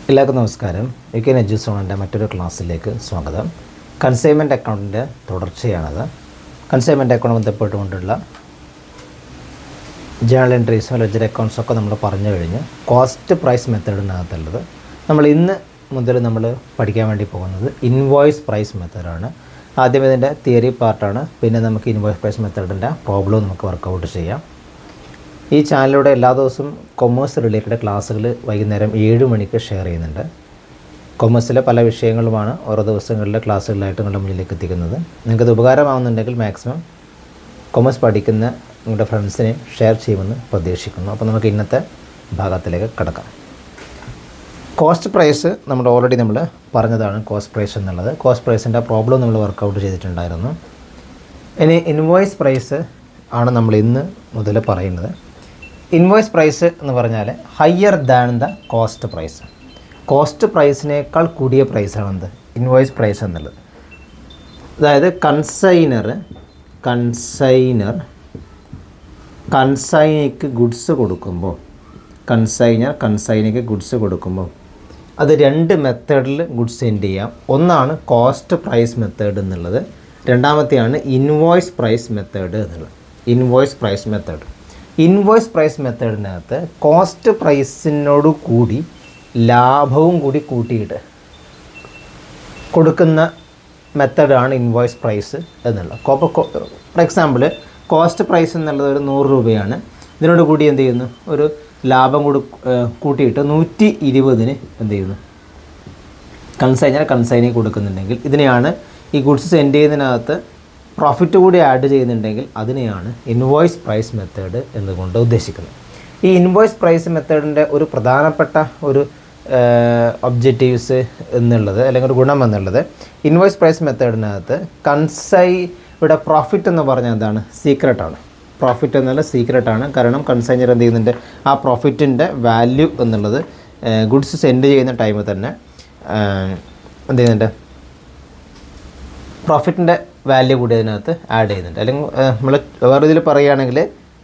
എല്ലാവർക്കും നമസ്കാരം U K എജുസോണിൻ്റെ മറ്റൊരു ക്ലാസ്സിലേക്ക് സ്വാഗതം കൺസൈൻമെൻറ്റ് അക്കൗണ്ടിൻ്റെ തുടർച്ചയാണത് കൺസൈൻമെൻറ്റ് അക്കൗണ്ട് ബന്ധപ്പെട്ടുകൊണ്ടുള്ള ജേണൽ എൻട്രീസും ലെജർ അക്കൗണ്ട്സും ഒക്കെ നമ്മൾ പറഞ്ഞു കഴിഞ്ഞ് കോസ്റ്റ് പ്രൈസ് മെത്തേഡിനകത്തുള്ളത് നമ്മൾ ഇന്ന് മുതൽ നമ്മൾ പഠിക്കാൻ വേണ്ടി പോകുന്നത് ഇൻവോയ്സ് പ്രൈസ് മെത്തേഡാണ് ആദ്യം ഇതിൻ്റെ തിയറി പാർട്ടാണ് പിന്നെ നമുക്ക് ഇൻവോയ്സ് പ്രൈസ് മെത്തേഡിൻ്റെ പ്രോബ്ലം നമുക്ക് വർക്കൗട്ട് ചെയ്യാം ഈ ചാനലിലൂടെ എല്ലാ ദിവസവും കൊമേഴ്സ് റിലേറ്റഡ് ക്ലാസ്സുകൾ വൈകുന്നേരം ഏഴ് മണിക്ക് ഷെയർ ചെയ്യുന്നുണ്ട് കൊമേഴ്സിലെ പല വിഷയങ്ങളുമാണ് ഓരോ ദിവസങ്ങളിലെ ക്ലാസ്സുകളായിട്ട് നിങ്ങളുടെ മുന്നിലേക്ക് എത്തിക്കുന്നത് നിങ്ങൾക്കത് ഉപകാരമാവുന്നുണ്ടെങ്കിൽ മാക്സിമം കൊമേഴ്സ് പഠിക്കുന്ന നിങ്ങളുടെ ഫ്രണ്ട്സിനെ ഷെയർ ചെയ്യുമെന്ന് പ്രതീക്ഷിക്കുന്നു അപ്പോൾ നമുക്ക് ഇന്നത്തെ ഭാഗത്തിലേക്ക് കിടക്കാം കോസ്റ്റ് പ്രൈസ് നമ്മൾ ഓൾറെഡി നമ്മൾ പറഞ്ഞതാണ് കോസ്റ്റ് പ്രൈസ് എന്നുള്ളത് കോസ്റ്റ് പ്രൈസിൻ്റെ പ്രോബ്ലം നമ്മൾ വർക്കൗട്ട് ചെയ്തിട്ടുണ്ടായിരുന്നു ഇനി ഇൻവോയ്സ് പ്രൈസ് ആണ് നമ്മൾ ഇന്ന് മുതൽ പറയുന്നത് ഇൻവോയ്സ് പ്രൈസ് എന്ന് പറഞ്ഞാൽ higher than the cost price cost പ്രൈസിനേക്കാൾ കൂടിയ പ്രൈസാണ് എന്ത് ഇൻവോയ്സ് പ്രൈസ് എന്നുള്ളത് അതായത് കൺസൈനർ കൺസൈനർ കൺസൈനിക്ക് ഗുഡ്സ് കൊടുക്കുമ്പോൾ കൺസൈനർ കൺസൈനിക്ക് ഗുഡ്സ് കൊടുക്കുമ്പോൾ അത് രണ്ട് മെത്തേഡിൽ ഗുഡ്സ് സെൻഡ് ചെയ്യാം ഒന്നാണ് കോസ്റ്റ് പ്രൈസ് മെത്തേഡ് എന്നുള്ളത് രണ്ടാമത്തെയാണ് ഇൻവോയ്സ് പ്രൈസ് മെത്തേഡ് എന്നുള്ളത് invoice price method invoice price മെത്തേഡിനകത്ത് കോസ്റ്റ് പ്രൈസിനോട് കൂടി ലാഭവും കൂടി കൂട്ടിയിട്ട് കൊടുക്കുന്ന മെത്തഡാണ് ഇൻവോയ്സ് പ്രൈസ് എന്നുള്ളത് അപ്പോൾ ഫോർ എക്സാമ്പിൾ കോസ്റ്റ് പ്രൈസ് എന്നുള്ളത് ഒരു നൂറ് രൂപയാണ് ഇതിനോട് കൂടി എന്ത് ചെയ്യുന്നു ഒരു ലാഭം കൂടി ഏഹ് കൂട്ടിയിട്ട് നൂറ്റി ഇരുപതിന് എന്ത് ചെയ്യുന്നു കൺസൈനർ കൺസൈനി കൊടുക്കുന്നുണ്ടെങ്കിൽ ഇതിനെയാണ് ഈ ഗുഡ്സ് സെൻഡ് ചെയ്യുന്നതിനകത്ത് പ്രോഫിറ്റ് കൂടി ആഡ് ചെയ്യുന്നുണ്ടെങ്കിൽ അതിനെയാണ് ഇൻവോയ്സ് പ്രൈസ് മെത്തേഡ് എന്നുകൊണ്ട് ഉദ്ദേശിക്കുന്നത് ഈ ഇൻവോയ്സ് പ്രൈസ് മെത്തേഡിൻ്റെ ഒരു പ്രധാനപ്പെട്ട ഒരു ഒബ്ജക്റ്റീവ്സ് എന്നുള്ളത് അല്ലെങ്കിൽ ഒരു ഗുണം എന്നുള്ളത് ഇൻവോയ്സ് പ്രൈസ് മെത്തേഡിനകത്ത് കൺസൈ ഇവിടെ പ്രോഫിറ്റ് എന്ന് പറഞ്ഞാൽ എന്താണ് സീക്രട്ടാണ് പ്രോഫിറ്റ് എന്നുള്ള സീക്രട്ടാണ് കാരണം കൺസൈനർ എന്ത് ചെയ്യുന്നുണ്ട് ആ പ്രോഫിറ്റിൻ്റെ വാല്യൂ എന്നുള്ളത് ഗുഡ്സ് സെൻഡ് ചെയ്യുന്ന ടൈമിൽ തന്നെ ഏഹ്, എന്ത് ചെയ്യുന്നുണ്ട് പ്രോഫിറ്റിൻ്റെ വാല്യൂ കൂടി അതിനകത്ത് ആഡ് ചെയ്യുന്നുണ്ട് അല്ലെങ്കിൽ നമ്മൾ വേറെ ഇതിൽ പറയുകയാണെങ്കിൽ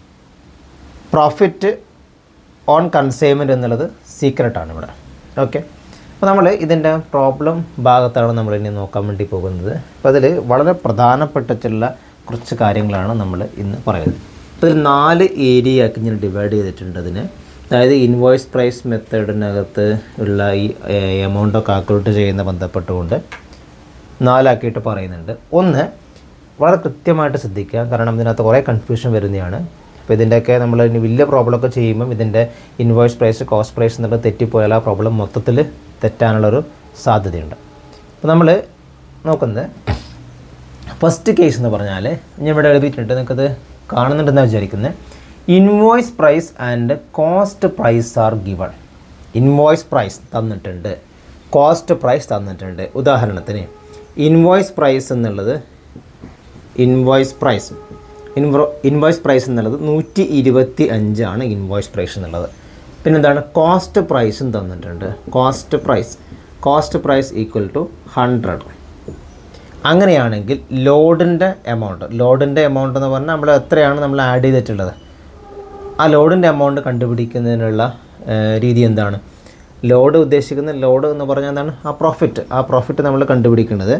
പ്രോഫിറ്റ് ഓൺ കൺസൈൻമെൻറ്റ് എന്നുള്ളത് സീക്രട്ടാണ് ഇവിടെ ഓക്കെ അപ്പോൾ നമ്മൾ ഇതിൻ്റെ പ്രോബ്ലം ഭാഗത്താണ് നമ്മൾ ഇനി നോക്കാൻ വേണ്ടി പോകുന്നത് അപ്പോൾ അതിൽ വളരെ പ്രധാനപ്പെട്ടിട്ടുള്ള കുറച്ച് കാര്യങ്ങളാണ് നമ്മൾ ഇന്ന് പറയുന്നത് അപ്പോൾ ഇതിൽ നാല് ഏരിയ ആക്കി ഞാൻ ഡിവൈഡ് ചെയ്തിട്ടുണ്ട് അതിന് അതായത് ഇൻവോയ്സ് പ്രൈസ് മെത്തേഡിനകത്ത് ഉള്ള ഈ എമൗണ്ട് കാൽക്കുലേറ്റ് ചെയ്യുന്ന ബന്ധപ്പെട്ടുകൊണ്ട് നാലാക്കിയിട്ട് പറയുന്നുണ്ട് ഒന്ന് വളരെ കൃത്യമായിട്ട് ശ്രദ്ധിക്കുക കാരണം ഇതിനകത്ത് കുറേ കൺഫ്യൂഷൻ വരുന്നതാണ് അപ്പോൾ ഇതിൻ്റെയൊക്കെ നമ്മൾ ഇനി വലിയ പ്രോബ്ലമൊക്കെ ചെയ്യുമ്പം ഇതിൻ്റെ ഇൻവോയ്സ് പ്രൈസ് കോസ്റ്റ് പ്രൈസ് എന്നുള്ളത് തെറ്റിപ്പോയാൽ ആ പ്രോബ്ലം മൊത്തത്തിൽ തെറ്റാനുള്ളൊരു സാധ്യതയുണ്ട് അപ്പോൾ നമ്മൾ നോക്കുന്നത് ഫസ്റ്റ് കേസ് എന്ന് പറഞ്ഞാൽ ഞാൻ ഇവിടെ എഴുതിയിട്ടുണ്ട് നിങ്ങൾക്കത് കാണുന്നുണ്ടെന്ന് വിചാരിക്കുന്നത് invoice price and cost price are given invoice price തന്നിട്ടുണ്ട് കോസ്റ്റ് പ്രൈസ് തന്നിട്ടുണ്ട് ഉദാഹരണത്തിന് ഇൻവോയ്സ് പ്രൈസ് എന്നുള്ളത് ഇൻവോയ്സ് പ്രൈസ് ഇൻവോ ഇൻവോയ്സ് പ്രൈസ് എന്നുള്ളത് നൂറ്റി ഇരുപത്തി അഞ്ചാണ് ഇൻവോയ്സ് പ്രൈസ് എന്നുള്ളത് പിന്നെന്താണ് കോസ്റ്റ് പ്രൈസും തന്നിട്ടുണ്ട് cost price cost price equal to hundred അങ്ങനെയാണെങ്കിൽ ലോഡിൻ്റെ എമൗണ്ട് ലോഡിൻ്റെ എമൗണ്ട് എന്ന് പറഞ്ഞാൽ നമ്മൾ എത്രയാണ് നമ്മൾ ആഡ് ചെയ്തിട്ടുള്ളത് ആ ലോഡിൻ്റെ എമൗണ്ട് കണ്ടുപിടിക്കുന്നതിനുള്ള ഏഹ്, രീതി എന്താണ് ലോഡ് ഉദ്ദേശിക്കുന്ന ലോഡ് എന്ന് പറഞ്ഞാൽ എന്താണ് ആ പ്രോഫിറ്റ് ആ പ്രോഫിറ്റ് നമ്മൾ കണ്ടുപിടിക്കുന്നത്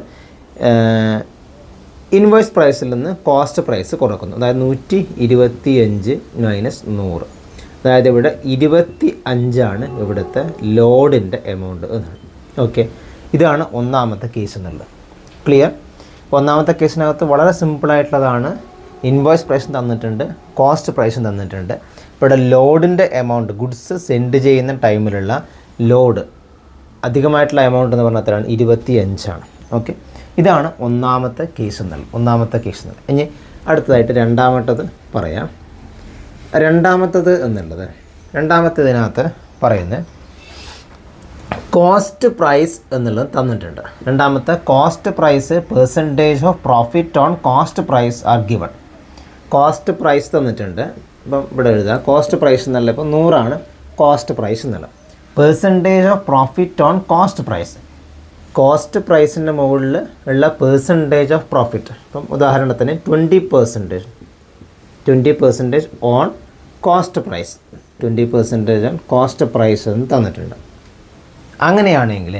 ഇൻവോയ്സ് പ്രൈസിൽ നിന്ന് കോസ്റ്റ് പ്രൈസ് കുറക്കുന്നു അതായത് നൂറ്റി ഇരുപത്തി അഞ്ച് മൈനസ് നൂറ് അതായത് ഇവിടെ ഇരുപത്തി അഞ്ചാണ് ഇവിടുത്തെ ലോഡിൻ്റെ എമൗണ്ട് എന്നാണ് ഓക്കെ ഇതാണ് ഒന്നാമത്തെ കേസ് എന്നുള്ളത് ക്ലിയർ ഒന്നാമത്തെ കേസിനകത്ത് വളരെ സിമ്പിളായിട്ടുള്ളതാണ് ഇൻവോയ്സ് പ്രൈസും തന്നിട്ടുണ്ട് കോസ്റ്റ് പ്രൈസും തന്നിട്ടുണ്ട് ഇവിടെ ലോഡിൻ്റെ എമൗണ്ട് ഗുഡ്സ് സെൻഡ് ചെയ്യുന്ന ടൈമിലുള്ള ലോഡ് അധികമായിട്ടുള്ള എമൗണ്ട് എന്ന് പറഞ്ഞാൽ എത്രയാണ് ഇരുപത്തി അഞ്ചാണ് ഓക്കെ ഇതാണ് ഒന്നാമത്തെ കേസ് എന്നുള്ളത് ഒന്നാമത്തെ കേസ് എന്നുള്ളത് ഇനി അടുത്തതായിട്ട് രണ്ടാമത്തത് പറയാം രണ്ടാമത്തത് എന്നുള്ളത് രണ്ടാമത്തതിനകത്ത് പറയുന്നത് കോസ്റ്റ് പ്രൈസ് എന്നുള്ളത് തന്നിട്ടുണ്ട് രണ്ടാമത്തെ cost price percentage of profit on cost price are given cost price തന്നിട്ടുണ്ട് ഇപ്പം ഇവിടെ എഴുതാം കോസ്റ്റ് പ്രൈസ് എന്നല്ല ഇപ്പോൾ നൂറാണ് കോസ്റ്റ് പ്രൈസ് എന്നുള്ളത് percentage of profit on cost price cost പ്രൈസിൻ്റെ മുകളിൽ ഉള്ള പെർസെൻറ്റേജ് ഓഫ് പ്രോഫിറ്റ് ഇപ്പം ഉദാഹരണത്തിന് twenty percentage twenty percentage on cost price twenty percentage on cost price എന്ന് തന്നിട്ടുണ്ട് അങ്ങനെയാണെങ്കിൽ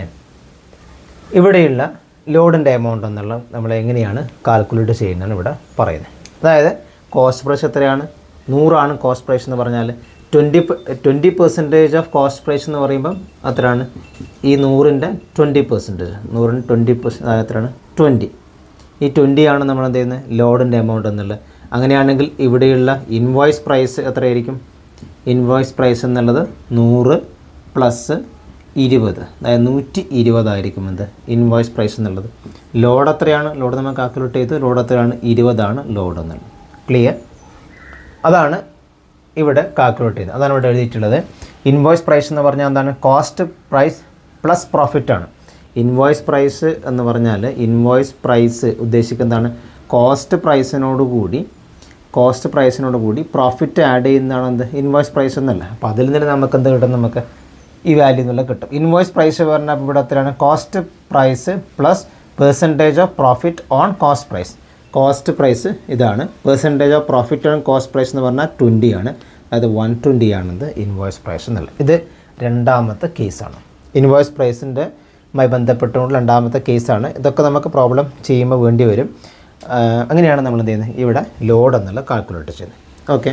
ഇവിടെയുള്ള ലോഡിൻ്റെ എമൗണ്ട് എന്നുള്ള നമ്മൾ എങ്ങനെയാണ് കാൽക്കുലേറ്റ് ചെയ്യുന്നതാണ് ഇവിടെ പറയുന്നത് അതായത് കോസ്റ്റ് പ്രൈസ് എത്രയാണ് നൂറാണ് കോസ്റ്റ് പ്രൈസ് എന്ന് പറഞ്ഞാൽ twenty twenty percentage of cost price എന്ന് പറയുമ്പം അത്രയാണ് ഈ നൂറിൻ്റെ ട്വൻറ്റി പെർസെൻറ്റേജ് നൂറിന് ട്വൻറ്റി പെർസെൻറ്റ് എത്രയാണ് ട്വൻറ്റി ഈ ട്വൻറ്റി ആണ് നമ്മൾ എന്ത് ചെയ്യുന്നത് ലോഡിൻ്റെ എമൗണ്ട് എന്നുള്ളത് അങ്ങനെയാണെങ്കിൽ ഇവിടെയുള്ള ഇൻവോയ്സ് പ്രൈസ് എത്രയായിരിക്കും ഇൻവോയ്സ് പ്രൈസ് എന്നുള്ളത് നൂറ് പ്ലസ് ഇരുപത് അതായത് നൂറ്റി ഇരുപതായിരിക്കും എന്ത് ഇൻവോയ്സ് പ്രൈസ് എന്നുള്ളത് ലോഡ് എത്രയാണ് ലോഡ് നമ്മൾ കാൽക്കുലേറ്റ് ചെയ്ത് ലോഡ് എത്രയാണ് ഇരുപതാണ് ലോഡ് എന്നുള്ളത് ക്ലിയർ അതാണ് ഇവിടെ കാൽക്കുലേറ്റ് ചെയ്തത് അതാണ് ഇവിടെ എഴുതിയിട്ടുള്ളത് ഇൻവോയ്സ് പ്രൈസ് എന്ന് പറഞ്ഞാൽ എന്താണ് കോസ്റ്റ് പ്രൈസ് പ്ലസ് പ്രോഫിറ്റ് ആണ് ഇൻവോയ്സ് പ്രൈസ് എന്ന് പറഞ്ഞാൽ ഇൻവോയ്സ് പ്രൈസ് ഉദ്ദേശിക്കുന്നതാണ് കോസ്റ്റ് പ്രൈസിനോട് കൂടി കോസ്റ്റ് പ്രൈസിനോട് കൂടി പ്രോഫിറ്റ് ആഡ് ചെയ്യുന്നതാണ് എന്ത് ഇൻവോയ്സ് പ്രൈസ് എന്നല്ല അപ്പോൾ അതിൽ നിന്ന് നമുക്ക് എന്ത് കിട്ടും നമുക്ക് ഈ വാല്യൂ എന്നുള്ള കിട്ടും ഇൻവോയ്സ് പ്രൈസ് പറഞ്ഞാൽ ഇവിടെ എത്രയാണ് cost price plus percentage of profit on cost price cost price ഇതാണ് percentage of profit on cost price എന്ന് പറഞ്ഞാൽ ട്വൻറ്റി ആണ് അതായത് വൺ ട്വൻറ്റി ആണിത് ഇൻവോയ്സ് പ്രൈസ് എന്നുള്ളത് ഇത് രണ്ടാമത്തെ കേസാണ് ഇൻവോയ്സ് പ്രൈസിൻ്റെ മായി ബന്ധപ്പെട്ടുകൊണ്ട് രണ്ടാമത്തെ കേസാണ് ഇതൊക്കെ നമുക്ക് പ്രോബ്ലം ചെയ്യുമ്പോൾ വേണ്ടി വരും ആ, അങ്ങനെയാണ് നമ്മൾ എന്ത് ചെയ്യുന്നത് ഇവിടെ ലോഡ് എന്നുള്ള കാൽക്കുലേറ്റ് ചെയ്യുന്നത് ഓക്കെ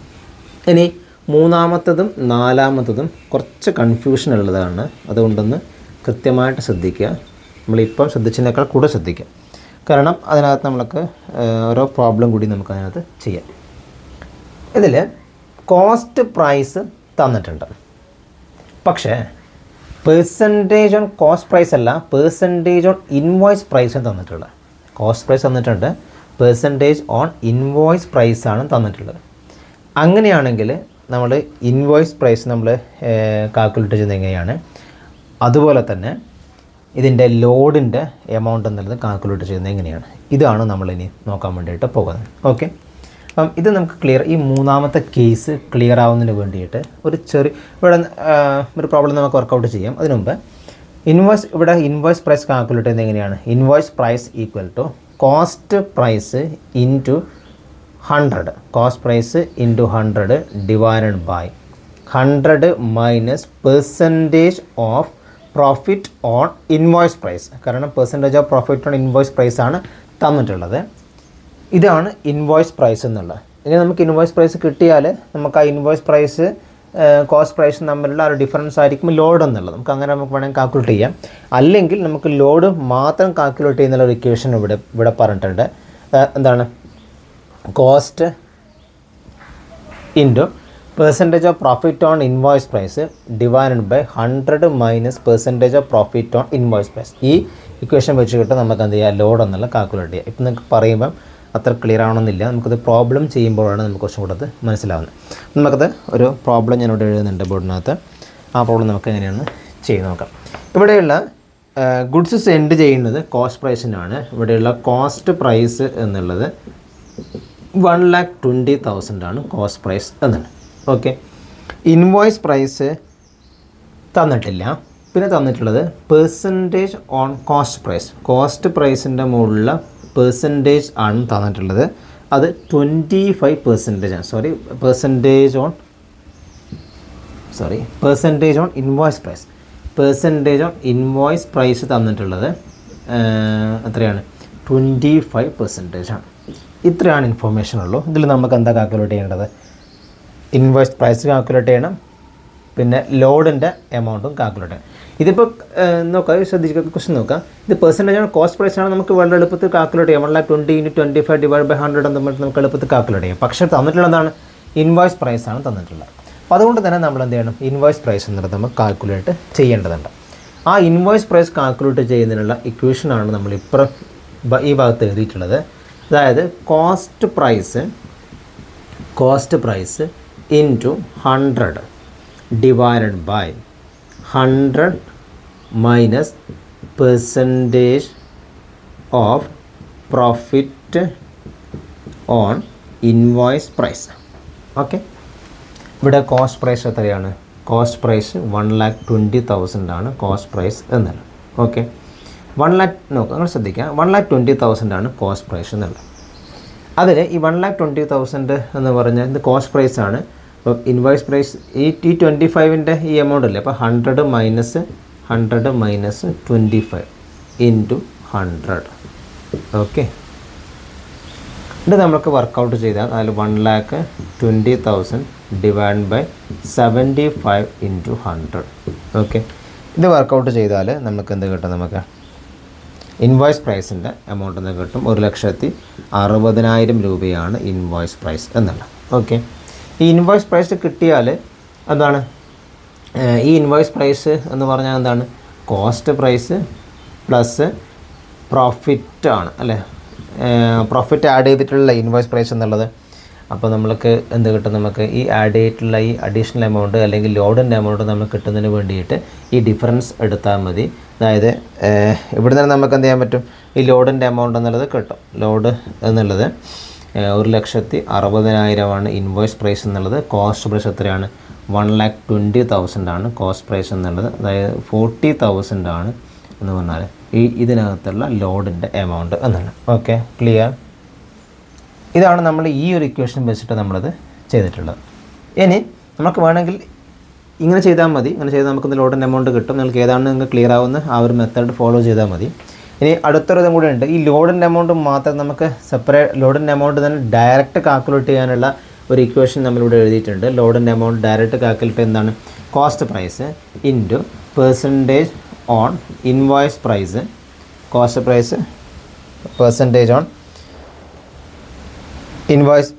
ഇനി മൂന്നാമത്തതും നാലാമത്തതും കുറച്ച് കൺഫ്യൂഷൻ ഉള്ളതാണ് അതുകൊണ്ടൊന്ന് കൃത്യമായിട്ട് ശ്രദ്ധിക്കുക നമ്മളിപ്പം ശ്രദ്ധിച്ചതിനേക്കാൾ കൂടെ ശ്രദ്ധിക്കുക കാരണം അതിനകത്ത് നമ്മൾക്ക് ആ, ഓരോ പ്രോബ്ലം കൂടി നമുക്ക് അതിനകത്ത് ചെയ്യാം ഇതിൽ കോസ്റ്റ് പ്രൈസ് തന്നിട്ടുണ്ട് പക്ഷേ പെർസെൻറ്റേജ് ഓൺ കോസ്റ്റ് പ്രൈസ് അല്ല പെർസെൻറ്റേജ് ഓൺ ഇൻവോയ്സ് പ്രൈസ് തന്നിട്ടുള്ളത് കോസ്റ്റ് പ്രൈസ് തന്നിട്ടുണ്ട് പെർസെൻറ്റേജ് ഓൺ ഇൻവോയ്സ് പ്രൈസ് ആണ് തന്നിട്ടുള്ളത് അങ്ങനെയാണെങ്കിൽ നമ്മൾ ഇൻവോയ്സ് പ്രൈസ് നമ്മൾ കാൽക്കുലേറ്റ് ചെയ്യുന്നത് എങ്ങനെയാണ് അതുപോലെ തന്നെ ഇതിൻ്റെ ലോഡിൻ്റെ എമൗണ്ട് എന്നുള്ളത് കാൽക്കുലേറ്റ് ചെയ്യുന്നത് എങ്ങനെയാണ് ഇതാണ് നമ്മളിനി നോക്കാൻ വേണ്ടിയിട്ട് പോകുന്നത് ഓക്കെ അപ്പം ഇത് നമുക്ക് ക്ലിയർ ഈ മൂന്നാമത്തെ കേസ് ക്ലിയർ ആവുന്നതിന് വേണ്ടിയിട്ട് ഒരു ചെറിയ ഇവിടെ ആ, ഒരു പ്രോബ്ലം നമുക്ക് വർക്കൗട്ട് ചെയ്യാം അതിനു മുമ്പ് ഇൻവോയ്സ് ഇവിടെ ഇൻവോയ്സ് പ്രൈസ് കാൽക്കുലേറ്റ് ചെയ്യുന്നത് എങ്ങനെയാണ് invoice price equal to cost price into hundred cost price into hundred divided by hundred minus percentage of profit on invoice price കാരണം percentage of profit on invoice price ആണ് തന്നിട്ടുള്ളത് ഇതാണ് invoice price എന്നുള്ളത് ഇനി നമുക്ക് invoice price കിട്ടിയാൽ നമുക്ക് ആ ഇൻവോയ്സ് പ്രൈസ് കോസ്റ്റ് പ്രൈസും തമ്മിലുള്ള ആ ഒരു ഡിഫറൻസ് ആയിരിക്കും ലോഡ് എന്നുള്ളത് നമുക്ക് അങ്ങനെ നമുക്ക് വേണമെങ്കിൽ കാൽക്കുലേറ്റ് ചെയ്യാം അല്ലെങ്കിൽ നമുക്ക് ലോഡ് മാത്രം കാൽക്കുലേറ്റ് ചെയ്യുന്നുള്ള ഒരു ഇക്വേഷൻ ഇവിടെ ഇവിടെ പറഞ്ഞിട്ടുണ്ട് ആ, എന്താണ് cost into percentage of profit on invoice price divided by hundred minus percentage of profit on invoice price ഈ ഇക്വേഷൻ വെച്ചിട്ട് നമുക്ക് എന്ത് ചെയ്യാം ലോഡ് എന്നുള്ള കാൽക്കുലേറ്റ് ചെയ്യാം ഇപ്പം നിങ്ങൾക്ക് പറയുമ്പം അത്ര ക്ലിയർ ആവണമെന്നില്ല നമുക്കത് പ്രോബ്ലം ചെയ്യുമ്പോഴാണ് നമുക്ക് കുറച്ചും കൂടെ അത് മനസ്സിലാവുന്നത് നമുക്കത് ഒരു പ്രോബ്ലം ഞാനിവിടെ എഴുതുന്നുണ്ട് ബോർഡിനകത്ത് ആ പ്രോബ്ലം നമുക്ക് എങ്ങനെയാണ് ചെയ്ത് നോക്കാം ഇവിടെയുള്ള ഗുഡ്സ് സെൻഡ് ചെയ്യുന്നത് കോസ്റ്റ് പ്രൈസിനാണ് ഇവിടെയുള്ള കോസ്റ്റ് പ്രൈസ് എന്നുള്ളത് വൺ ലാക്ക് ട്വൻറ്റി തൗസൻഡ് ആണ് കോസ്റ്റ് പ്രൈസ് എന്നുള്ളത് ഓക്കെ ഇൻവോയ്സ് പ്രൈസ് തന്നിട്ടില്ല പിന്നെ തന്നിട്ടുള്ളത് percentage on cost price cost പ്രൈസിൻ്റെ മുകളിലുള്ള പെർസെൻറ്റേജ് ആണ് തന്നിട്ടുള്ളത് അത് ട്വൻറ്റി ഫൈവ് പെർസെൻറ്റേജ് ആണ് sorry percentage on sorry percentage on invoice price percentage on invoice price തന്നിട്ടുള്ളത് ആഹ്, എത്രയാണ് ട്വൻറ്റി ഫൈവ് പെർസെൻറ്റേജ് ആണ് ഇത്രയാണ് ഇൻഫോർമേഷൻ ഉള്ളൂ ഇതിൽ നമുക്ക് എന്താ കാൽക്കുലേറ്റ് ചെയ്യേണ്ടത് ഇൻവോയ്സ് പ്രൈസ് കാൽക്കുലേറ്റ് ചെയ്യണം പിന്നെ ലോഡിൻ്റെ എമൗണ്ടും കാൽക്കുലേറ്റ് ചെയ്യണം ഇതിപ്പോൾ നോക്കാം ശ്രദ്ധിക്കുക ക്വസ്റ്റ്യൻ നോക്കാം ഇത് പെർസെൻറ്റേജ് ആണ് കോസ്റ്റ് പ്രൈസ് ആണ് നമുക്ക് വളരെ എളുപ്പത്തിൽ കാൽക്കുലേറ്റ് ചെയ്യാം one lakh twenty into twenty five divide by hundred എന്ന് പറഞ്ഞിട്ട് നമുക്ക് എളുപ്പത്തിൽ കാൽക്കുലേറ്റ് ചെയ്യാം പക്ഷേ തന്നിട്ടുള്ള എന്താണ് ഇൻവോയ്സ് പ്രൈസ് ആണ് തന്നിട്ടുള്ളത് അപ്പോൾ അതുകൊണ്ട് തന്നെ നമ്മൾ എന്ത് ചെയ്യണം ഇൻവോയ്സ് പ്രൈസ് എന്നുള്ളത് നമ്മൾ കാൽക്കുലേറ്റ് ചെയ്യേണ്ടതുണ്ട് ആ ഇൻവോയ്സ് പ്രൈസ് കാൽക്കുലേറ്റ് ചെയ്യുന്നതിനുള്ള ഇക്വേഷനാണ് നമ്മൾ ഇപ്പുറം ബ- ഈ ഭാഗത്ത് എഴുതിയിട്ടുള്ളത് അതായത് cost price cost price into hundred divided by hundred minus percentage of profit on invoice price okay ഇവിടെ കോസ്റ്റ് പ്രൈസ് എത്രയാണ് cost price one lakh twenty thousand ആണ് കോസ്റ്റ് പ്രൈസ് എന്നുള്ളത് ഓക്കെ വൺ ലാക്ക് നോക്കുക നിങ്ങൾ ശ്രദ്ധിക്കുക വൺ ലാക്ക് ട്വൻറ്റി തൗസൻഡ് ആണ് cost price എന്നുള്ളത് അതിൽ ഈ വൺ ലാക്ക് ട്വൻറ്റി തൗസൻഡ് എന്ന് പറഞ്ഞാൽ ഇത് കോസ്റ്റ് പ്രൈസ് ആണ് അപ്പോൾ ഇൻവോയ്സ് പ്രൈസ് ഈ ടി ട്വൻറ്റി ഫൈവിൻ്റെ ഈ എമൗണ്ട് അല്ലേ അപ്പോൾ hundred minus hundred minus twenty five into hundred okay ഇത് നമുക്ക് വർക്കൗട്ട് ചെയ്താൽ അതിൽ one lakh twenty thousand divide by seventy five into hundred okay ഇത് വർക്കൗട്ട് ചെയ്താൽ നമുക്ക് എന്ത് കിട്ടും നമുക്ക് ഇൻവോയ്സ് പ്രൈസിൻ്റെ എമൗണ്ട് എന്ന് കിട്ടും ഒരു ലക്ഷത്തി അറുപതിനായിരം രൂപയാണ് ഇൻവോയ്സ് പ്രൈസ് എന്നുള്ളത് ഓക്കെ ഈ ഇൻവോയ്സ് പ്രൈസ് കിട്ടിയാൽ എന്താണ് ഏഹ് ഈ ഇൻവോയ്സ് പ്രൈസ് എന്ന് പറഞ്ഞാൽ എന്താണ് കോസ്റ്റ് പ്രൈസ് പ്ലസ് പ്രോഫിറ്റ് ആണ് അല്ലേ പ്രോഫിറ്റ് ആഡ് ചെയ്തിട്ടുള്ള ഇൻവോയ്സ് പ്രൈസ് എന്നുള്ളത് അപ്പോൾ നമ്മൾക്ക് എന്ത് കിട്ടും നമുക്ക് ഈ ആഡ് ചെയ്തിട്ടുള്ള ഈ അഡീഷണൽ എമൗണ്ട് അല്ലെങ്കിൽ ലോഡിൻ്റെ എമൗണ്ട് നമുക്ക് കിട്ടുന്നതിന് വേണ്ടിയിട്ട് ഈ ഡിഫറൻസ് എടുത്താൽ മതി അതായത് ഏഹ്, ഇവിടെ നിന്ന് നമുക്ക് എന്ത് ചെയ്യാൻ പറ്റും ഈ ലോഡിൻ്റെ എമൗണ്ട് എന്നുള്ളത് കിട്ടും ലോഡ് എന്നുള്ളത് ഏഹ്, ഒരു ലക്ഷത്തി അറുപതിനായിരമാണ് ഇൻവോയ്സ് പ്രൈസ് എന്നുള്ളത് കോസ്റ്റ് പ്രൈസ് എത്രയാണ് വൺ ലാക്ക് ട്വൻറ്റി തൗസൻഡ് ആണ് കോസ്റ്റ് പ്രൈസ് എന്നുള്ളത് അതായത് ഫോർട്ടി തൗസൻഡ് ആണ് എന്ന് പറഞ്ഞാൽ ഈ ഇതിനകത്തുള്ള ലോഡിൻ്റെ എമൗണ്ട് എന്നുള്ളത് ഓക്കെ ക്ലിയർ ഇതാണ് നമ്മൾ ഈ ഒരു ഇക്വേഷൻ വെച്ചിട്ട് നമ്മളത് ചെയ്തിട്ടുള്ളത് ഇനി നമുക്ക് വേണമെങ്കിൽ ഇങ്ങനെ ചെയ്താൽ മതി ഇങ്ങനെ ചെയ്താൽ നമുക്ക് ലോഡിൻ്റെ എമൗണ്ട് കിട്ടും നിങ്ങൾക്ക് ഏതാണ് നിങ്ങൾക്ക് ക്ലിയർ ആവുന്ന ആ ഒരു മെത്തേഡ് ഫോളോ ചെയ്താൽ മതി ഇനി അടുത്തൊരു ഇതും കൂടി ഉണ്ട് ഈ ലോഡിൻ്റെ എമൗണ്ട് മാത്രം നമുക്ക് സെപ്പറേറ്റ് ലോഡിൻ്റെ എമൗണ്ട് തന്നെ ഡയറക്റ്റ് കാൽക്കുലേറ്റ് ചെയ്യാനുള്ള ഒരു ഇക്വേഷൻ നമ്മളിവിടെ എഴുതിയിട്ടുണ്ട് ലോഡിൻ്റെ എമൗണ്ട് ഡയറക്റ്റ് കാൽക്കുലേറ്റ് എന്താണ് cost price into percentage on invoice price cost price percentage on invoice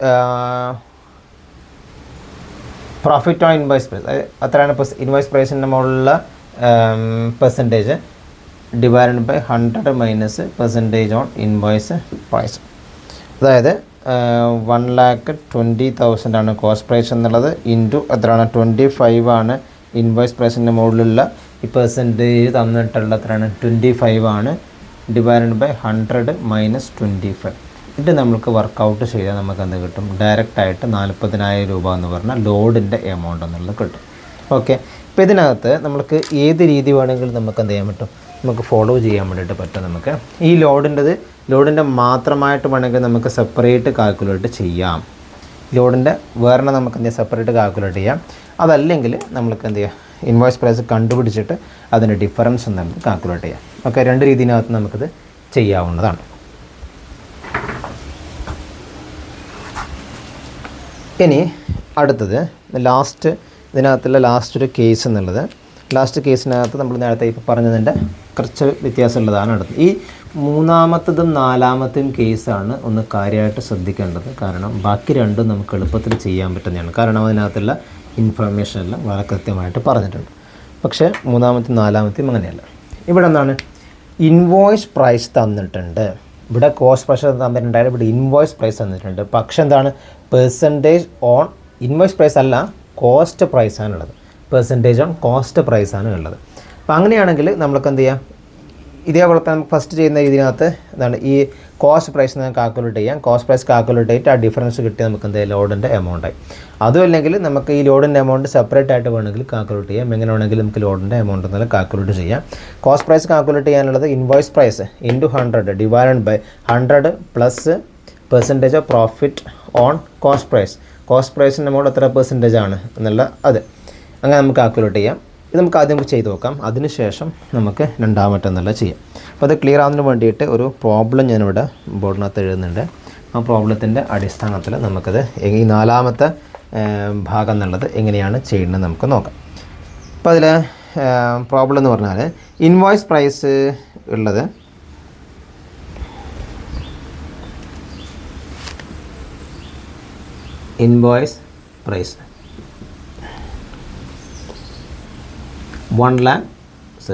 profit on invoice price അത്രയാണ് ഇൻവോയ്സ് പ്രൈസിൻ്റെ മുകളിലുള്ള percentage divide by hundred minus percentage on invoice price അതായത് വൺ ലാക്ക് ട്വൻറ്റി തൗസൻഡ് ആണ് cost price എന്നുള്ളത് into എത്രയാണ് twenty five ആണ് invoice പ്രൈസിൻ്റെ മുകളിലുള്ള ഈ പെർസെൻറ്റേജ് തന്നിട്ടുള്ള എത്രയാണ് ട്വൻറ്റി ഫൈവ് ആണ് divide by hundred minus twenty five ഇത് നമുക്ക് വർക്കൗട്ട് ചെയ്താൽ നമുക്ക് എന്ത് കിട്ടും ഡയറക്റ്റ് ആയിട്ട് നാൽപ്പതിനായിരം രൂപ എന്ന് പറഞ്ഞാൽ ലോഡിൻ്റെ എമൗണ്ട് എന്നുള്ളത് കിട്ടും ഓക്കെ ഇപ്പോൾ ഇതിനകത്ത് നമുക്ക് ഏത് രീതി വേണമെങ്കിലും നമുക്ക് എന്ത് ചെയ്യാൻ പറ്റും നമുക്ക് ഫോളോ ചെയ്യാൻ വേണ്ടിയിട്ട് പറ്റും നമുക്ക് ഈ ലോഡിൻ്റെത് ലോഡിൻ്റെ മാത്രമായിട്ട് വേണമെങ്കിൽ നമുക്ക് സെപ്പറേറ്റ് കാൽക്കുലേറ്റ് ചെയ്യാം ലോഡിൻ്റെ വേറെ നമുക്ക് എന്ത് ചെയ്യാം സെപ്പറേറ്റ് കാൽക്കുലേറ്റ് ചെയ്യാം അതല്ലെങ്കിൽ നമ്മൾക്ക് എന്ത് ചെയ്യാം ഇൻവോയ്സ് പ്രൈസ് കണ്ടുപിടിച്ചിട്ട് അതിൻ്റെ ഡിഫറൻസ് എന്നുള്ളത് കാൽക്കുലേറ്റ് ചെയ്യാം ഓക്കെ രണ്ട് രീതിയിനകത്ത് നമുക്കിത് ചെയ്യാവുന്നതാണ് ഇനി അടുത്തത് ലാസ്റ്റ് ഇതിനകത്തുള്ള ലാസ്റ്റ് ഒരു കേസ് എന്നുള്ളത് ലാസ്റ്റ് കേസിനകത്ത് നമ്മൾ നേരത്തെ ഇപ്പോൾ പറഞ്ഞതിൻ്റെ കുറച്ച് വ്യത്യാസമുള്ളതാണ് അടുത്തത് ഈ മൂന്നാമത്തതും നാലാമത്തെയും കേസാണ് ഒന്ന് കാര്യമായിട്ട് ശ്രദ്ധിക്കേണ്ടത് കാരണം ബാക്കി രണ്ടും നമുക്ക് എളുപ്പത്തിൽ ചെയ്യാൻ പറ്റുന്നതാണ് കാരണം അതിനകത്തുള്ള ഇൻഫർമേഷൻ എല്ലാം വളരെ കൃത്യമായിട്ട് പറഞ്ഞിട്ടുണ്ട് പക്ഷേ മൂന്നാമത്തെയും നാലാമത്തെയും അങ്ങനെയല്ല ഇവിടെ എന്താണ് ഇൻവോയ്സ് പ്രൈസ് തന്നിട്ടുണ്ട് ഇവിടെ കോസ്റ്റ് പ്രൈസ് തന്നിട്ടുണ്ടായിരുന്നു ഇവിടെ ഇൻവോയ്സ് പ്രൈസ് തന്നിട്ടുണ്ട് പക്ഷെ എന്താണ് പെർസെൻറ്റേജ് ഓൺ ഇൻവോയ്സ് പ്രൈസ് അല്ല കോസ്റ്റ് പ്രൈസാണുള്ളത് പെർസെൻറ്റേജ് ഓൺ കോസ്റ്റ് പ്രൈസാണ് ഉള്ളത് അപ്പോൾ അങ്ങനെയാണെങ്കിൽ നമ്മൾക്ക് എന്ത് ചെയ്യാം ഇതേപോലെ തന്നെ നമുക്ക് ഫസ്റ്റ് ചെയ്യുന്ന ഇതിനകത്ത് എന്താണ് ഈ കോസ്റ്റ് പ്രൈസ് നമുക്ക് കാൽക്കുലേറ്റ് ചെയ്യാം കോസ്റ്റ് പ്രൈസ് കാൽക്കുലേറ്റ് ചെയ്തിട്ട് ആ ഡിഫറൻസ് കിട്ടി നമുക്ക് എന്ത് ചെയ്യാം ലോഡിൻ്റെ എമൗണ്ടായി അതും അല്ലെങ്കിൽ നമുക്ക് ഈ ലോഡിൻ്റെ എമൗണ്ട് സെപ്പറേറ്റ് ആയിട്ട് വേണമെങ്കിൽ കാൽക്കുലേറ്റ് ചെയ്യാം എങ്ങനെ വേണമെങ്കിൽ നമുക്ക് ലോഡിൻ്റെ എമൗണ്ട് എന്നുള്ള കാൽക്കുലേറ്റ് ചെയ്യാം കോസ്റ്റ് പ്രൈസ് കാൽക്കുലേറ്റ് ചെയ്യാനുള്ളത് invoice price into hundred divide by hundred plus percentage of profit on cost price cost പ്രൈസിൻ്റെ എമൗണ്ട് എത്ര പെർസെൻറ്റേജ് ആണ് എന്നുള്ള അത് അങ്ങനെ നമുക്ക് കാൽക്കുലേറ്റ് ചെയ്യാം ഇത് നമുക്ക് ആദ്യം നമുക്ക് ചെയ്ത് നോക്കാം അതിനുശേഷം നമുക്ക് രണ്ടാമത്തെ എന്നുള്ള ചെയ്യാം അപ്പോൾ അത് ക്ലിയർ ആവുന്നതിന് വേണ്ടിയിട്ട് ഒരു പ്രോബ്ലം ഞാനിവിടെ ബോർഡിനകത്ത് എഴുതുന്നുണ്ട് ആ പ്രോബ്ലത്തിൻ്റെ അടിസ്ഥാനത്തിൽ നമുക്കത് എ- ഈ നാലാമത്തെ ഏം, ഭാഗം എന്നുള്ളത് എങ്ങനെയാണ് ചെയ്യുന്നത് നമുക്ക് നോക്കാം അപ്പോൾ അതിൽ പ്രോബ്ലം എന്ന് പറഞ്ഞാൽ ഇൻവോയ്സ് പ്രൈസ് ഉള്ളത് invoice price one lakh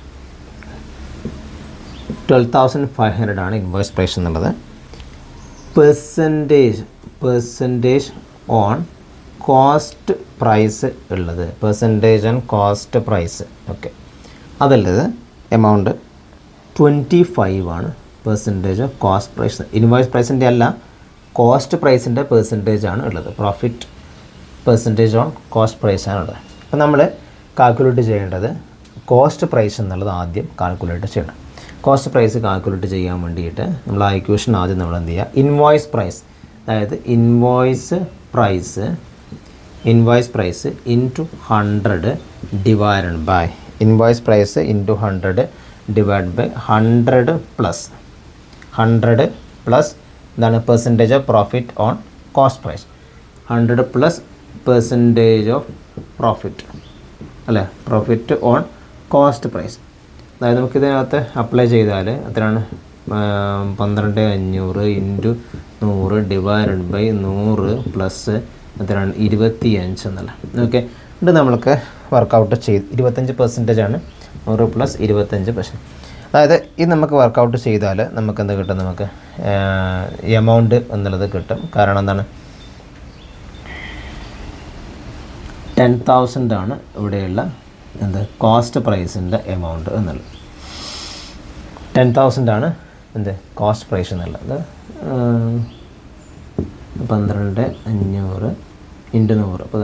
twelve thousand five hundred ആണ് ഇൻവോയ്സ് പ്രൈസ് എന്നുള്ളത് percentage percentage on cost price ഉള്ളത് percentage on cost price okay അതല്ലത് എമൗണ്ട് ട്വൻറ്റി ഫൈവ് ആണ് percentage of cost price invoice പ്രൈസിൻ്റെ അല്ല കോസ്റ്റ് പ്രൈസിൻ്റെ പെർസെൻറ്റേജ് ആണ് ഉള്ളത് profit percentage on cost price ആണ് ഉള്ളത് അപ്പോൾ നമ്മൾ കാൽക്കുലേറ്റ് ചെയ്യേണ്ടത് കോസ്റ്റ് പ്രൈസ് എന്നുള്ളത് ആദ്യം കാൽക്കുലേറ്റ് ചെയ്യണം കോസ്റ്റ് പ്രൈസ് കാൽക്കുലേറ്റ് ചെയ്യാൻ വേണ്ടിയിട്ട് നമ്മൾ ആ ഇക്വേഷൻ ആദ്യം നമ്മൾ എന്ത് ചെയ്യുക ഇൻവോയ്സ് പ്രൈസ് അതായത് invoice price invoice price into hundred divide by invoice price into hundred divide by hundred plus hundred plus എന്താണ് percentage of profit on cost price hundred plus percentage of profit അല്ലേ profit on cost price അതായത് നമുക്ക് ഇതിനകത്ത് apply ചെയ്താൽ എത്രയാണ് പന്ത്രണ്ട് അഞ്ഞൂറ് into നൂറ് ഡിവൈഡഡ് ബൈ നൂറ് പ്ലസ് എത്രയാണ് ഇരുപത്തി അഞ്ച് എന്നല്ല ഓക്കെ ഇത് നമ്മൾക്ക് വർക്കൗട്ട് ചെയ്ത് ഇരുപത്തഞ്ച് പെർസെൻറ്റേജ് ആണ് നൂറ് പ്ലസ് ഇരുപത്തഞ്ച് പെർസെൻറ്റ് അതായത് ഇത് നമുക്ക് വർക്കൗട്ട് ചെയ്താൽ നമുക്ക് എന്ത് കിട്ടും നമുക്ക് എമൗണ്ട് എന്നുള്ളത് കിട്ടും കാരണം എന്താണ് ടെൻ തൗസൻഡ് ആണ് ഇവിടെയുള്ള എന്ത് കോസ്റ്റ് പ്രൈസിൻ്റെ എമൗണ്ട് എന്നുള്ളത് ടെൻ തൗസൻഡ് ആണ് എന്ത് കോസ്റ്റ് പ്രൈസ് എന്നുള്ളത് ഉം, പന്ത്രണ്ട് അഞ്ഞൂറ് ഇൻറ്റു നൂറ് അപ്പോൾ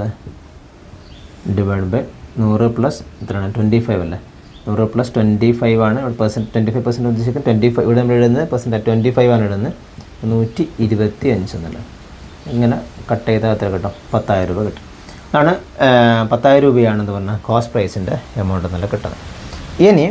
ഡിവൈഡ് ബൈ നൂറ് പ്ലസ് എത്രയാണ് ട്വൻറ്റി ഫൈവ് അല്ലേ നൂറ് പ്ലസ് ട്വൻറ്റി ഫൈവ് ആണ് ഇവിടെ പെർസെൻറ്റ് ട്വൻറ്റി ഫൈവ് പെർസെൻറ്റ് ഉദ്ദേശിക്കുന്നത് ട്വൻറ്റി ഫൈവ് ഇവിടെ നമ്മൾ ഇടുന്നത് പെർസെൻറ്റ് ട്വൻറ്റി ഫൈവ് ആണ് ഇടുന്നത് നൂറ്റി ഇരുപത്തി അഞ്ച് എന്നുള്ളത് ഇങ്ങനെ കട്ട് ചെയ്താൽ എത്ര കിട്ടും പത്തായിരം രൂപ കിട്ടും അതാണ് ആ, പത്തായിരം രൂപയാണെന്ന് പറഞ്ഞാൽ കോസ്റ്റ് പ്രൈസിൻ്റെ എമൗണ്ട് എന്നുള്ള കിട്ടുന്നത് ഇനി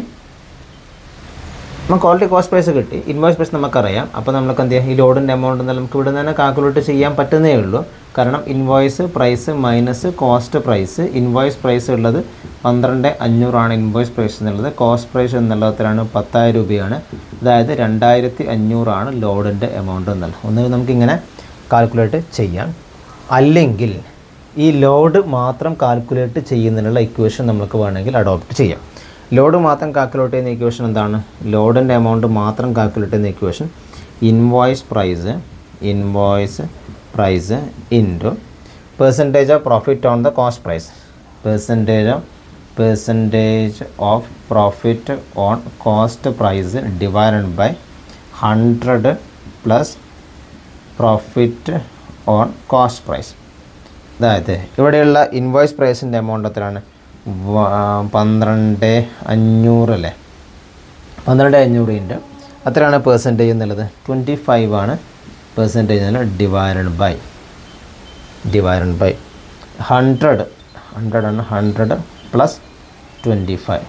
നമുക്ക് ഓൾറെഡി കോസ്റ്റ് പ്രൈസ് കിട്ടി ഇൻവോയ്സ് പ്രൈസ് നമുക്കറിയാം അപ്പോൾ നമുക്ക് എന്ത് ചെയ്യാം ഈ ലോഡിൻ്റെ എമൗണ്ട് എന്നാൽ നമുക്ക് ഇവിടെ തന്നെ കാൽക്കുലേറ്റ് ചെയ്യാൻ പറ്റുന്നേ ഉള്ളൂ കാരണം invoice price minus cost price invoice price ഉള്ളത് പന്ത്രണ്ട് അഞ്ഞൂറാണ് ഇൻവോയ്സ് പ്രൈസ് എന്നുള്ളത് കോസ്റ്റ് പ്രൈസ് എന്നുള്ളതിലാണ് പത്തായിരം രൂപയാണ് അതായത് രണ്ടായിരത്തി അഞ്ഞൂറാണ് ലോഡിൻ്റെ എമൗണ്ട് എന്നുള്ളത് ഒന്ന് നമുക്കിങ്ങനെ കാൽക്കുലേറ്റ് ചെയ്യാം അല്ലെങ്കിൽ ഈ ലോഡ് മാത്രം കാൽക്കുലേറ്റ് ചെയ്യുന്നതിനുള്ള ഇക്വേഷൻ നമുക്ക് വേണമെങ്കിൽ അഡോപ്റ്റ് ചെയ്യാം ലോഡ് മാത്രം കാൽക്കുലേറ്റ് ചെയ്യുന്ന ഇക്വേഷൻ എന്താണ് ലോഡിൻ്റെ എമൗണ്ട് മാത്രം കാൽക്കുലേറ്റ് ചെയ്യുന്ന equation invoice price invoice price into percentage of profit on the cost price percentage of percentage of profit on cost price divided by hundred plus profit on cost price അതായത് ഇവിടെയുള്ള invoice പ്രൈസിൻ്റെ amount എത്രയാണ് വ- പന്ത്രണ്ട് അഞ്ഞൂറ് അല്ലേ പന്ത്രണ്ട് അഞ്ഞൂറിൻ്റെ അത്രയാണ് percentage എന്നുള്ളത് ട്വൻറ്റി ഫൈവ് ആണ് പെർസെൻറ്റേജ് എന്നുള്ളത് divided by divided by hundred hundred ആണ് hundred plus twenty five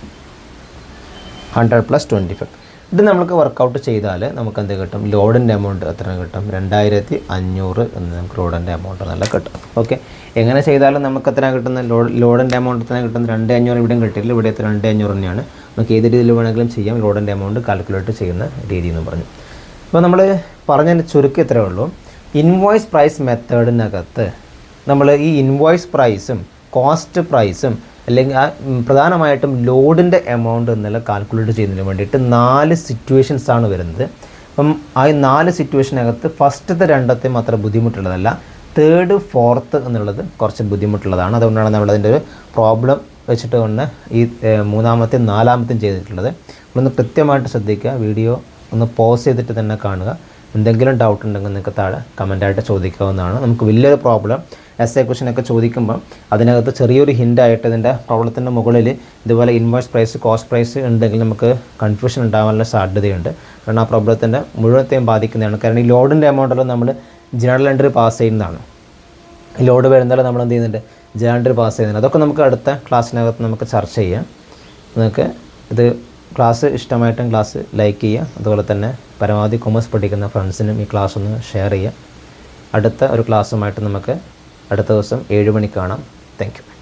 hundred plus twenty five ഇത് നമുക്ക് വർക്കൗട്ട് ചെയ്താൽ നമുക്ക് എന്ത് കിട്ടും ലോഡിൻ്റെ എമൗണ്ട് എത്ര കിട്ടും രണ്ടായിരത്തി അഞ്ഞൂറ് എന്ന് നമുക്ക് ലോഡിൻ്റെ എമൗണ്ട് നല്ല കിട്ടും ഓക്കെ എങ്ങനെ ചെയ്താലും നമുക്ക് എത്ര കിട്ടുന്ന ലോഡ് ലോഡിൻ്റെ എമൗണ്ട് എത്ര കിട്ടുന്നത് രണ്ട് അഞ്ഞൂറ് ഇവിടെയും കിട്ടില്ല ഇവിടെ എത്ര രണ്ട് അഞ്ഞൂറ് തന്നെയാണ് നമുക്ക് ഏത് രീതിയിൽ വേണമെങ്കിലും ചെയ്യാം ലോഡിൻ്റെ എമൗണ്ട് കാൽക്കുലേറ്റ് ചെയ്യുന്ന രീതി എന്ന് പറഞ്ഞു അപ്പോൾ നമ്മൾ പറഞ്ഞതിൻ്റെ ചുരുക്കം ഇത്രയേ ഉള്ളൂ ഇൻവോയ്സ് പ്രൈസ് മെത്തേഡിനകത്ത് നമ്മൾ ഈ ഇൻവോയ്സ് പ്രൈസും കോസ്റ്റ് പ്രൈസും അല്ലെങ്കിൽ ആ ഉം, പ്രധാനമായിട്ടും ലോഡിൻ്റെ എമൗണ്ട് എന്നുള്ള കാൽക്കുലേറ്റ് ചെയ്യുന്നതിന് വേണ്ടിയിട്ട് നാല് സിറ്റുവേഷൻസ് ആണ് വരുന്നത് അപ്പം ആ നാല് സിറ്റുവേഷനകത്ത് ഫസ്റ്റത്തെ രണ്ടത്തെയും അത്ര ബുദ്ധിമുട്ടുള്ളതല്ല തേർഡ് ഫോർത്ത് എന്നുള്ളത് കുറച്ച് ബുദ്ധിമുട്ടുള്ളതാണ് അതുകൊണ്ടാണ് നമ്മൾ അതിൻ്റെ ഒരു പ്രോബ്ലം വെച്ചിട്ട് കൊണ്ട് ഈ ഏഹ്, മൂന്നാമത്തെയും നാലാമത്തെയും ചെയ്തിട്ടുള്ളത് നമ്മളൊന്ന് കൃത്യമായിട്ട് ശ്രദ്ധിക്കുക വീഡിയോ ഒന്ന് പോസ് ചെയ്തിട്ട് തന്നെ കാണുക എന്തെങ്കിലും ഡൗട്ട് ഉണ്ടെങ്കിൽ നിങ്ങൾക്ക് താഴെ കമൻറ്റായിട്ട് ചോദിക്കാവുന്നതാണ് നമുക്ക് വലിയൊരു പ്രോബ്ലം എസ് എ ക്വസ്റ്റനൊക്കെ ചോദിക്കുമ്പോൾ അതിനകത്ത് ചെറിയൊരു ഹിൻ്റായിട്ട് ഇതിൻ്റെ പ്രോബ്ലത്തിൻ്റെ മുകളിൽ ഇതുപോലെ ഇൻവോയ്സ് പ്രൈസ് കോസ്റ്റ് പ്രൈസ് ഉണ്ടെങ്കിൽ നമുക്ക് കൺഫ്യൂഷൻ ഉണ്ടാകാനുള്ള സാധ്യതയുണ്ട് കാരണം ആ പ്രോബ്ലത്തിൻ്റെ മുഴുവത്തെയും ബാധിക്കുന്നതാണ് കാരണം ഈ ലോഡിൻ്റെ എമൗണ്ടെല്ലാം നമ്മൾ ജനറൽ എൻട്രി പാസ് ചെയ്യുന്നതാണ് ഈ ലോഡ് വരുന്നതിൽ നമ്മൾ എന്ത് ചെയ്യുന്നുണ്ട് ജനറൽ എൻട്രി പാസ് ചെയ്യുന്നുണ്ട് അതൊക്കെ നമുക്ക് അടുത്ത ക്ലാസ്സിനകത്ത് നമുക്ക് ചർച്ച ചെയ്യാം നിങ്ങൾക്ക് ഇത് ക്ലാസ് ഇഷ്ടമായിട്ടും ക്ലാസ് ലൈക്ക് ചെയ്യുക അതുപോലെ തന്നെ പരമാവധി കൊമേഴ്സ് പഠിക്കുന്ന ഫ്രണ്ട്സിനും ഈ ക്ലാസ് ഒന്ന് ഷെയർ ചെയ്യുക അടുത്ത ഒരു ക്ലാസ്സുമായിട്ട് നമുക്ക് അടുത്ത ദിവസം ഏഴ് മണിക്ക് കാണാം താങ്ക് യു